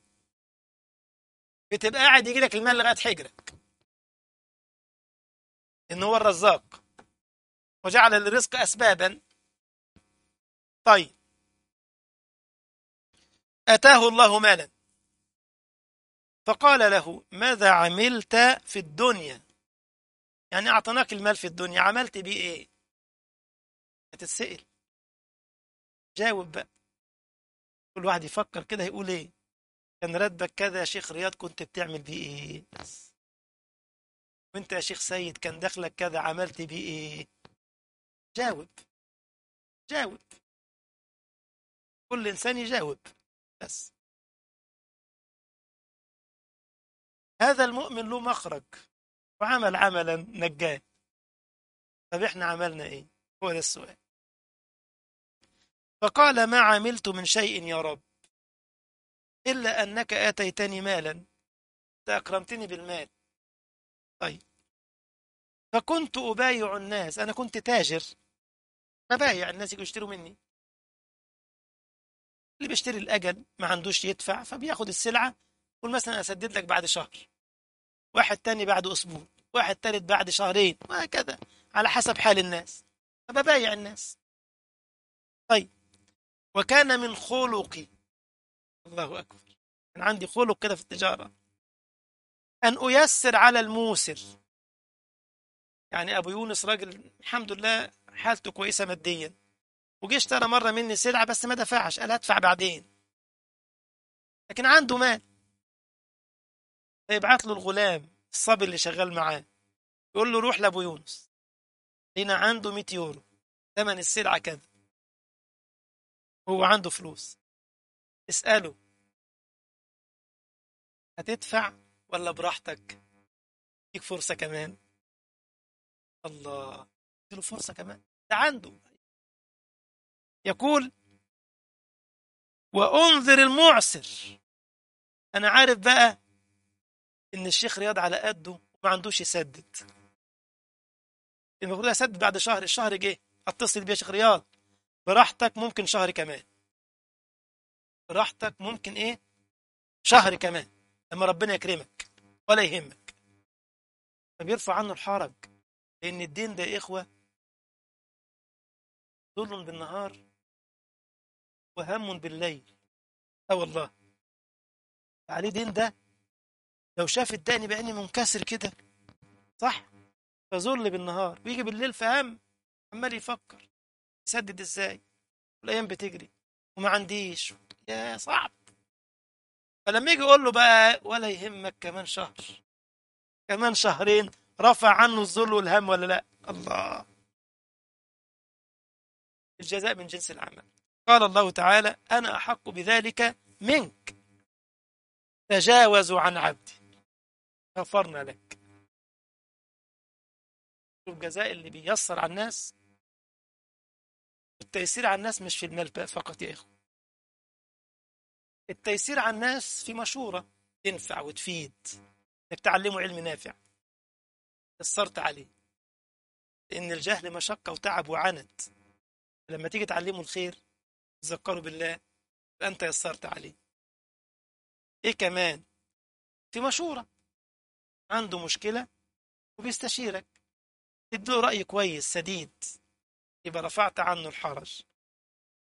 بتبقى قاعد يجي لك المال لغاية حجرك إن هو الرزاق وجعل الرزق أسبابا طيب أتاه الله مالا فقال له ماذا عملت في الدنيا يعني أعطناك المال في الدنيا عملت بيه إيه هتتسأل جاوب بقى كل واحد يفكر كده يقول إيه كان راتبك كذا يا شيخ رياض كنت بتعمل بيه إيه بس وانت يا شيخ سيد كان دخلك كذا عملت بيه إيه جاوب جاوب كل إنسان يجاوب بس هذا المؤمن له مخرج وعمل عملا نجاه طب احنا عملنا ايه هو ده السؤال فقال ما عملت من شيء يا رب إلا أنك آتيتني مالا أنت أكرمتني بالمال طيب فكنت أبايع الناس أنا كنت تاجر ببايع الناس يجوا يشتروا مني اللي بيشتري الأجل ما عندوش يدفع فبياخد السلعة قول مثلا أسدد لك بعد شهر واحد تاني بعد أسبوع واحد تالت بعد شهرين وهكذا على حسب حال الناس فببايع الناس طيب وكان من خلقي الله أكبر كان عندي خلق كده في التجارة أن أيسر على الموسر يعني أبو يونس راجل الحمد لله حالته كويسة ماديا وجي اشترى مرة مني سلعة بس ما دفعش قال هدفع بعدين لكن عنده مال فيبعت له الغلام الصبي اللي شغال معاه يقول له روح لابو يونس هنا عنده 100 يورو ثمن السلعة كذا هو عنده فلوس اسأله هتدفع ولا براحتك ليك فرصة كمان الله له فرصة كمان ده عنده يقول وأنذر المعسر أنا عارف بقى إن الشيخ رياض على قده وما عندوش يسدد المفروض أسدد بعد شهر الشهر جه أتصل بيه يا شيخ رياض براحتك ممكن شهر كمان براحتك ممكن إيه شهر كمان لما ربنا يكرمك ولا يهمك فبيرفع عنه الحرج لأن الدين ده يا إخوة ظل بالنهار وهم بالليل اه والله عليه دين ده لو شاف الدقن بعيني منكسر كده صح فذل بالنهار ويجي بالليل في هم عمال يفكر يسدد ازاي والايام بتجري وما عنديش يا صعب فلما يجي يقول له بقى ولا يهمك كمان شهر كمان شهرين رفع عنه الذل والهم ولا لا الله الجزاء من جنس العمل قال الله تعالى أنا أحق بذلك منك تجاوزوا عن عبدي غفرنا لك الجزاء اللي بيسر على الناس التيسير على الناس مش في المال فقط يا إخوة التيسير على الناس في مشورة تنفع وتفيد انك تعلمه علم نافع يسرت عليه لأن الجهل مشقة وتعب وعنت لما تيجي تعلمه الخير تذكره بالله أنت يسرت عليه إيه كمان في مشورة عنده مشكلة وبيستشيرك تديله رأي كويس سديد يبقى رفعت عنه الحرج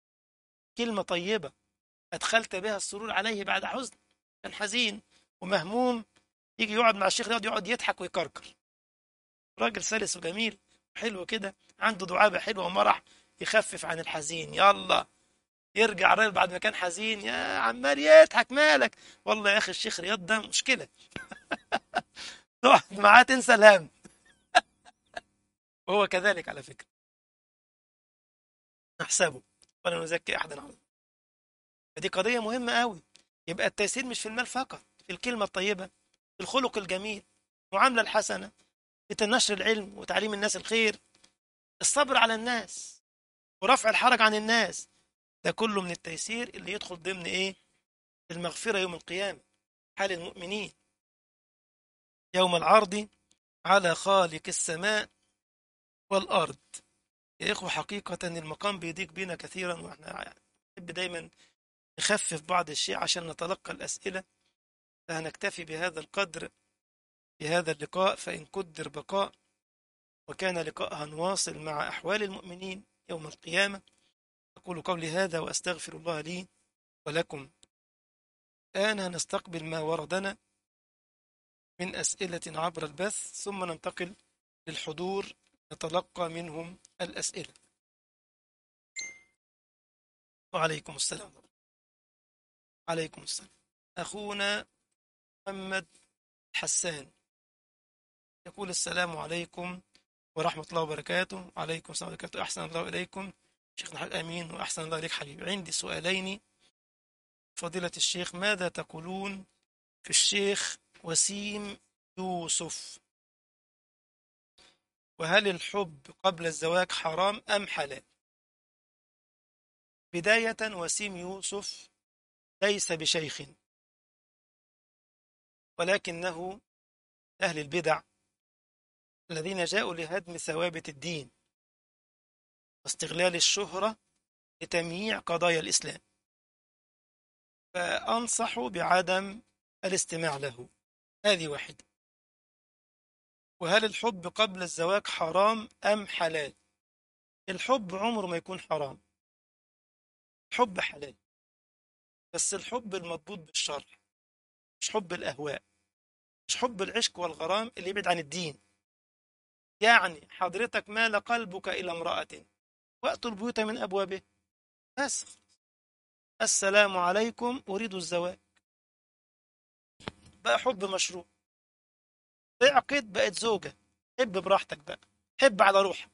كلمة طيبة أدخلت بها السرور عليه بعد حزن كان حزين ومهموم يجي يقعد مع الشيخ يقعد يقعد يضحك ويكركر راجل سلس وجميل حلو كده عنده دعابة حلوة ومرح يخفف عن الحزين يلا يرجع الراجل بعد ما كان حزين يا عمال يضحك مالك والله يا اخي الشيخ رياض ده مشكلة تقعد معاه تنسى الهم وهو كذلك على فكرة نحسبه ولا نزكي أحدا على فدي قضية مهمة قوي يبقى التيسير مش في المال فقط في الكلمة الطيبة في الخلق الجميل المعاملة الحسنة في نشر العلم وتعليم الناس الخير الصبر على الناس ورفع الحرج عن الناس ده كله من التيسير اللي يدخل ضمن ايه المغفرة يوم القيامة حال المؤمنين يوم العرض على خالق السماء والأرض يا إخوة حقيقة المقام بيضيق بينا كثيرا وإحنا نحب دايما نخفف بعض الشيء عشان نتلقى الأسئلة فهنكتفي بهذا القدر في هذا اللقاء فإن قدر بقاء وكان لقاءها نواصل مع أحوال المؤمنين يوم القيامة أقول قولي هذا وأستغفر الله لي ولكم الآن نستقبل ما وردنا من أسئلة عبر البث ثم ننتقل للحضور نتلقى منهم الأسئلة وعليكم السلام عليكم السلام أخونا محمد حسان يقول السلام عليكم ورحمة الله وبركاته عليكم السلام وبركاته أحسن الله إليكم شيخنا الحاج أمين وأحسن الله إليك حبيبي عندي سؤالين فضيلة الشيخ ماذا تقولون في الشيخ وسيم يوسف وهل الحب قبل الزواج حرام أم حلال بداية وسيم يوسف ليس بشيخ ولكنه أهل البدع الذين جاءوا لهدم ثوابت الدين واستغلال الشهرة لتمييع قضايا الإسلام فأنصح بعدم الاستماع له هذه واحدة وهل الحب قبل الزواج حرام أم حلال الحب عمره ما يكون حرام الحب حلال بس الحب المضبوط بالشرع مش حب الأهواء مش حب العشق والغرام اللي يبعد عن الدين يعني حضرتك مال قلبك إلى امرأة وأتوا البيوت من أبوابه بس السلام عليكم أريد الزواج بقى حب مشروع اعقد بقت زوجة حب براحتك بقى حب على روحك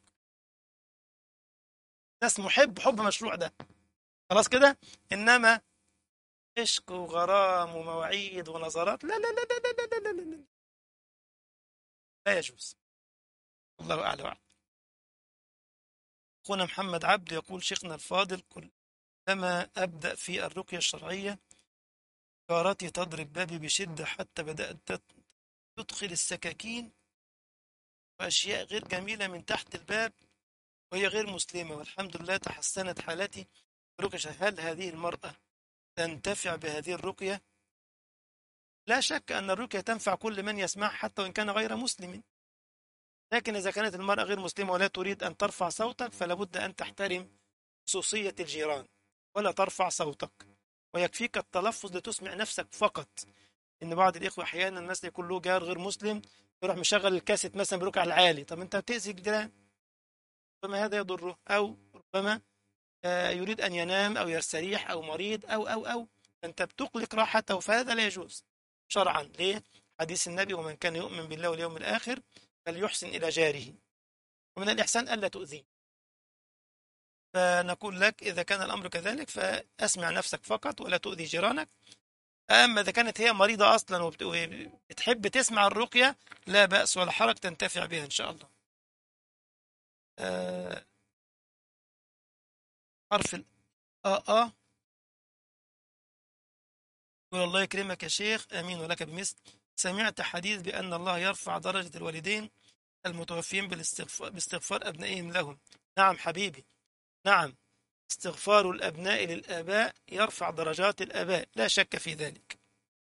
ده اسمه حب حب مشروع ده خلاص كده إنما عشق وغرام ومواعيد ونظرات لا لا لا لا لا لا لا لا لا لا يجوز الله أعلى وأعلم أخونا محمد عبد يقول شيخنا الفاضل كلما أبدأ في الرقية الشرعية جارتي تضرب بابي بشدة حتى بدأت تدخل السكاكين وأشياء غير جميلة من تحت الباب وهي غير مسلمة والحمد لله تحسنت حالتي رقية هل هذه المرأة تنتفع بهذه الرقية؟ لا شك أن الرقية تنفع كل من يسمع حتى وإن كان غير مسلم لكن إذا كانت المرأة غير مسلمة ولا تريد أن ترفع صوتك فلا بد أن تحترم خصوصية الجيران ولا ترفع صوتك ويكفيك التلفظ لتسمع نفسك فقط إن بعض الإخوة أحيانا مثلا يكون له جار غير مسلم يروح مشغل الكاسيت مثلا بركع العالي طب أنت بتأذي الجيران ربما هذا يضره أو ربما يريد أن ينام أو يستريح أو مريض أو أو أو أنت بتقلق راحته فهذا لا يجوز شرعا ليه؟ حديث النبي ومن كان يؤمن بالله واليوم الآخر فليحسن إلى جاره ومن الإحسان ألا تؤذيه فنقول لك إذا كان الأمر كذلك فأسمع نفسك فقط ولا تؤذي جيرانك أما إذا كانت هي مريضة أصلا وبتحب تسمع الرقية لا بأس ولا حرج تنتفع بها إن شاء الله آه حرف ال آ آ يقول الله يكرمك يا شيخ آمين ولك بمثل سمعت حديث بأن الله يرفع درجة الوالدين المتوفين بالاستغفار باستغفار أبنائهم لهم نعم حبيبي نعم استغفار الأبناء للآباء يرفع درجات الآباء لا شك في ذلك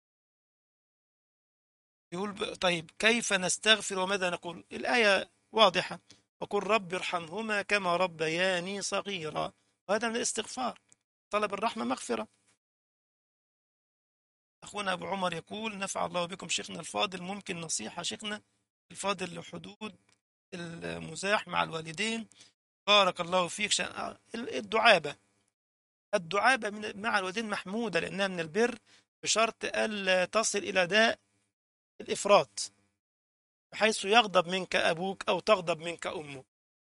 يقول طيب كيف نستغفر وماذا نقول الآية واضحة وقل رب ارحمهما كما ربياني صغيرا وهذا من الاستغفار طلب الرحمة مغفرة أخونا أبو عمر يقول نفع الله بكم شيخنا الفاضل ممكن نصيحة شيخنا الفاضل لحدود المزاح مع الوالدين بارك الله فيك شأن الدعابة الدعابة من مع الوالدين محمودة لأنها من البر بشرط ألا تصل إلى داء الإفراط بحيث يغضب منك أبوك أو تغضب منك أمك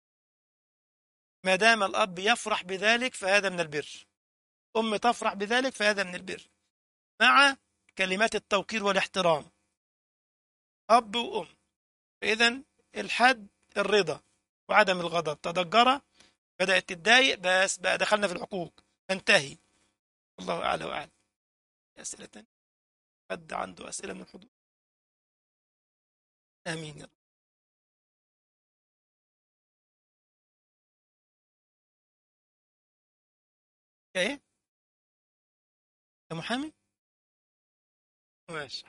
ما دام الأب يفرح بذلك فهذا من البر أم تفرح بذلك فهذا من البر مع كلمات التوقير والاحترام أب وأم إذا الحد الرضا وعدم الغضب تضجرة بدأت تتضايق بس بقى دخلنا في العقوق انتهي الله أعلى وأعلم أسئلة تانية حد عنده أسئلة من الحضور آمين يا رب إيه يا محامي ماشي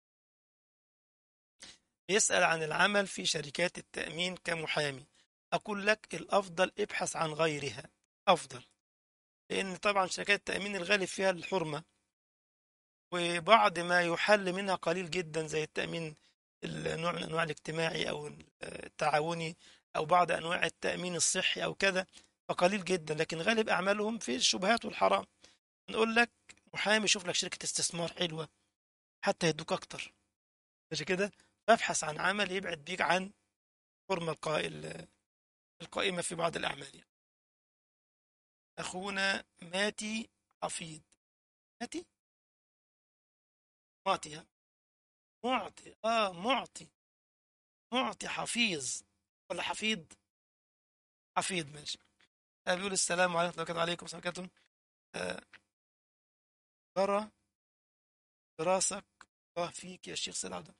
يسأل عن العمل في شركات التأمين كمحامي أقول لك الأفضل ابحث عن غيرها أفضل لأن طبعا شركات التأمين الغالب فيها الحرمة وبعض ما يحل منها قليل جدا زي التأمين النوع من أنواع الاجتماعي أو التعاوني أو بعض أنواع التأمين الصحي أو كذا فقليل جدا لكن غالب أعمالهم في الشبهات والحرام نقول لك محامي شوف لك شركة استثمار حلوة حتى يدوك أكتر مش كده فابحث عن عمل يبعد بيك عن حرمة القائل القائمة في بعض الأعمال يعني. أخونا ماتي حفيظ ماتي معطي معطي آه معطي معطي حفيظ ولا حفيظ حفيظ ماشي آه بيقول السلام عليكم ورحمة الله عليكم وبركاته آه ترى دراسك الله فيك يا شيخ سلام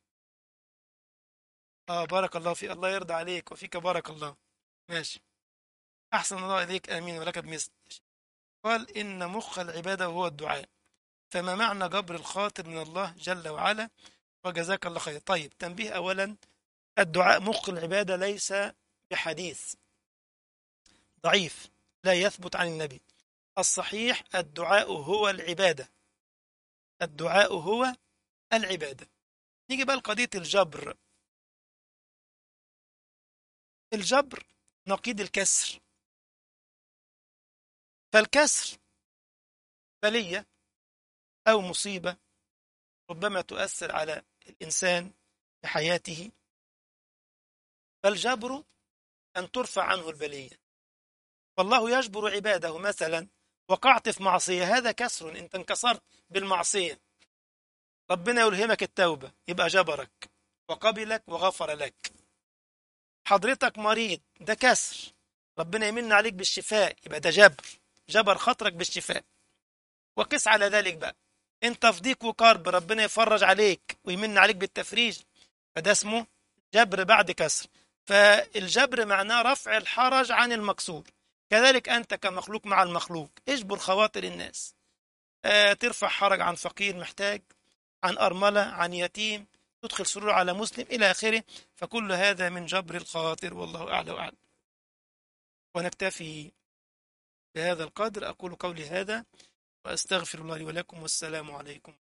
اه بارك الله فيك الله يرضى عليك وفيك بارك الله ماشي أحسن الله إليك آمين ولك بمثل قال إن مخ العبادة هو الدعاء فما معنى جبر الخاطر من الله جل وعلا وجزاك الله خير طيب تنبيه أولا الدعاء مخ العبادة ليس بحديث ضعيف لا يثبت عن النبي الصحيح الدعاء هو العبادة الدعاء هو العبادة نيجي بقى لقضية الجبر الجبر نقيض الكسر فالكسر بلية أو مصيبة ربما تؤثر على الإنسان في حياته فالجبر أن ترفع عنه البلية فالله يجبر عباده مثلا وقعت في معصية هذا كسر أنت انكسرت بالمعصية ربنا يلهمك التوبة يبقى جبرك وقبلك وغفر لك حضرتك مريض ده كسر ربنا يمن عليك بالشفاء يبقى ده جبر جبر خطرك بالشفاء وقس على ذلك بقى انت في ضيق وكرب ربنا يفرج عليك ويمن عليك بالتفريج فده اسمه جبر بعد كسر فالجبر معناه رفع الحرج عن المكسور كذلك أنت كمخلوق مع المخلوق اجبر خواطر الناس آه ترفع حرج عن فقير محتاج عن أرملة عن يتيم تدخل سرور على مسلم إلى آخره فكل هذا من جبر الخاطر والله أعلى وأعلم ونكتفي بهذا القدر أقول قولي هذا وأستغفر الله لي ولكم والسلام عليكم